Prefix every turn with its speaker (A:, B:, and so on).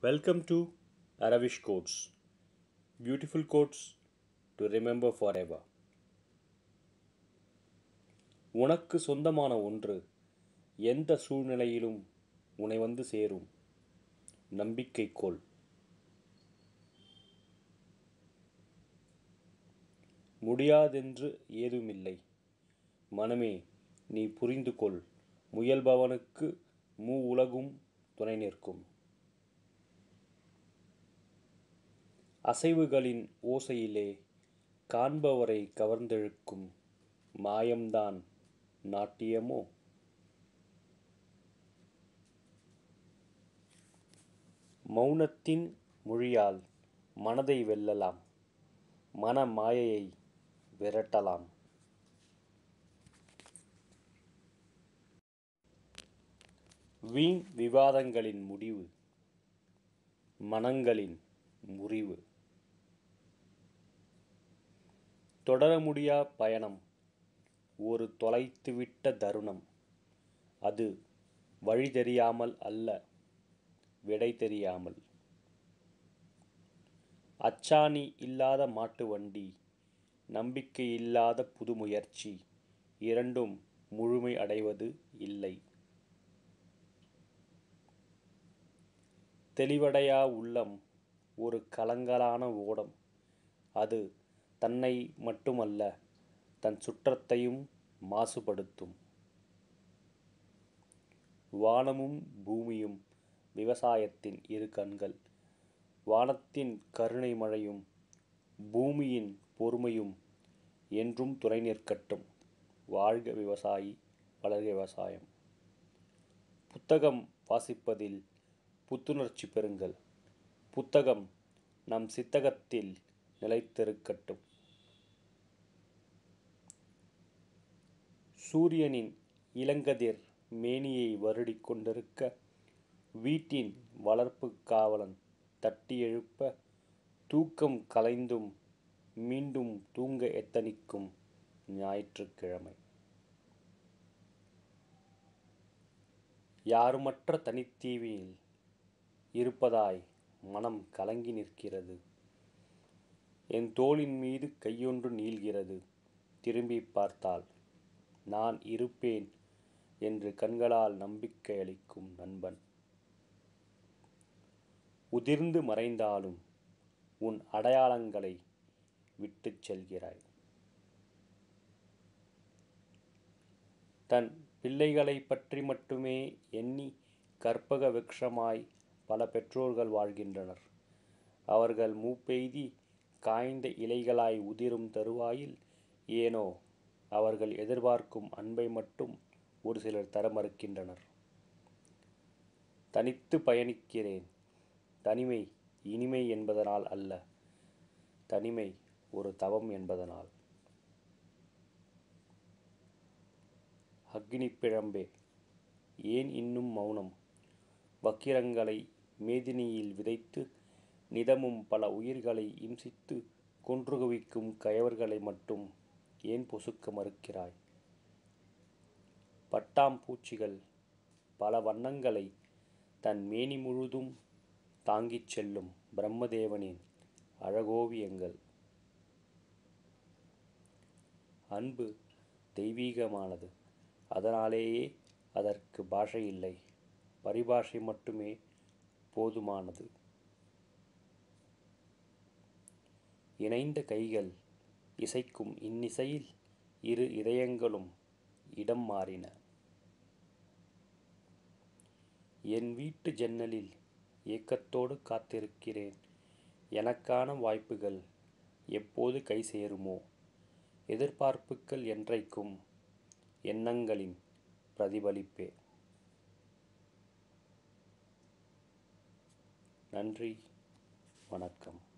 A: Welcome to Aravish Quotes. Beautiful quotes to remember forever. உனக்கு சொந்தமான ஒன்று எந்த சூழ்நிலையிலும் உன்னை வந்து சேரும் நம்பிக்கை கொள் முடியாதென்று ஏதுமில்லை மனமே நீ புரிந்து கொள் முயல்பவனுக்கு மூ உலகும் துணை நிற்கும் அசைவுகளின் ஓசையிலே காண்பவரை கவர்ந்தெழுக்கும் மாயம்தான் நாட்டியமோ மௌனத்தின் மொழியால் மனதை வெல்லலாம் மன மாயையை விரட்டலாம் வீண் விவாதங்களின் முடிவு மனங்களின் முறிவு தொடர முடியா பயணம் ஒரு தொலைத்துவிட்ட தருணம் அது வழி தெரியாமல் அல்ல விடை தெரியாமல் அச்சாணி இல்லாத மாட்டு வண்டி நம்பிக்கை இல்லாத புது முயற்சி இரண்டும் முழுமை அடைவது இல்லை தெளிவடையா உள்ளம் ஒரு கலங்கலான ஓடம் அது தன்னை மட்டுமல்ல தன் சுற்றத்தையும் மாசுபடுத்தும் வானமும் பூமியும் விவசாயத்தின் இரு கண்கள் வானத்தின் கருணை மழையும் பூமியின் பொறுமையும் என்றும் துணை நிற்கட்டும் வாழ்க விவசாயி வளர்க விவசாயம் புத்தகம் வாசிப்பதில் புத்துணர்ச்சி பெறுங்கள் புத்தகம் நம் சித்தகத்தில் நிலைத்திருக்கட்டும் சூரியனின் இளங்கதிர் மேனியை வருடிக் கொண்டிருக்க வீட்டின் வளர்ப்பு காவலன் தட்டி எழுப்ப தூக்கம் கலைந்தும் மீண்டும் தூங்க எத்தனிக்கும் ஞாயிற்றுக்கிழமை யாருமற்ற தனித்தீவில் இருப்பதாய் மனம் கலங்கி நிற்கிறது என் தோளின் மீது கையொன்று நீள்கிறது திரும்பி பார்த்தால் நான் இருப்பேன் என்று கண்களால் நம்பிக்கை அளிக்கும் நண்பன் உதிர்ந்து மறைந்தாலும் உன் அடையாளங்களை விட்டுச் செல்கிறாய் தன் பிள்ளைகளை பற்றி மட்டுமே எண்ணி கற்பக விக்ஷமாய் பல பெற்றோர்கள் வாழ்கின்றனர் அவர்கள் மூப்பெய்தி காய்ந்த இலைகளாய் உதிரும் தருவாயில் ஏனோ அவர்கள் எதிர்பார்க்கும் அன்பை மட்டும் ஒரு சிலர் தர மறுக்கின்றனர் தனித்து பயணிக்கிறேன் தனிமை இனிமை என்பதனால் அல்ல தனிமை ஒரு தவம் என்பதனால் அக்னி பிழம்பே ஏன் இன்னும் மௌனம் வக்கிரங்களை மேதினியில் விதைத்து நிதமும் பல உயிர்களை இம்சித்து கொன்று குவிக்கும் கயவர்களை மட்டும் ஏன் பொசுக்க மறுக்கிறாய் பட்டாம்பூச்சிகள் பல வண்ணங்களை தன் மேனி முழுதும் தாங்கிச் செல்லும் பிரம்மதேவனின் அழகோவியங்கள் அன்பு தெய்வீகமானது அதனாலேயே அதற்கு பாஷை இல்லை பரிபாஷை மட்டுமே போதுமானது இணைந்த கைகள் இசைக்கும் இன்னிசையில் இரு இதயங்களும் இடம் மாறின என் வீட்டு ஜன்னலில் ஏக்கத்தோடு காத்திருக்கிறேன் எனக்கான வாய்ப்புகள் எப்போது கை சேருமோ எதிர்பார்ப்புகள் என்றைக்கும் எண்ணங்களின் பிரதிபலிப்பே நன்றி வணக்கம்